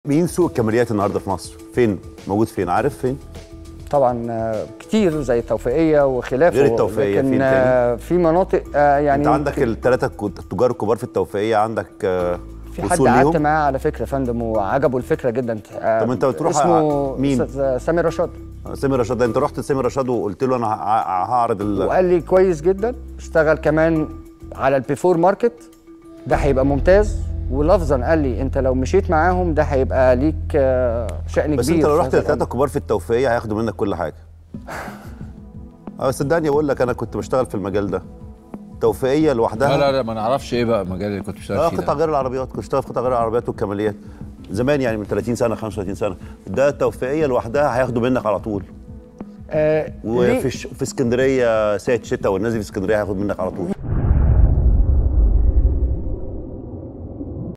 مين سوق الكماليات النهارده في مصر فين موجود فين عارف فين طبعا آه، كتير زي التوفيقيه وخلافه غير التوفيقية، لكن فين آه، في مناطق آه، يعني انت عندك الثلاثه التجار الكبار في التوفيقيه عندك آه، في حد وصول قعدت ليهم معاه على فكره يا فندم وعجبه الفكره جدا آه، طب أنت بتروح اسمه ع- مين؟ أستاذ سامي رشاد سامي رشاد ده انت رحت لسامي رشاد وقلت له انا ه- هعرض ال... وقال لي كويس جدا اشتغل كمان على البيفور ماركت ده هيبقى ممتاز ولفظا قال لي انت لو مشيت معاهم ده هيبقى ليك آه، شأن بس كبير انت لو في رحت هذا للثلاثه الأمر. الكبار في التوفيقيه هياخدوا منك كل حاجه اه صدقني بقول لك انا كنت بشتغل في المجال ده توفيقيه لوحدها لا لا لا ما نعرفش ايه بقى المجال اللي كنت اه بشتغل فيه قطع ده غير العربيات كنت بشتغل في قطع غير العربيات والكماليات زمان يعني من 30 سنه 35 سنه ده توفيقيه لوحدها هياخدوا منك على طول آه، ليه؟ وفي ش... في اسكندريه ساعه شتاء والناس دي في اسكندريه هياخد منك على طول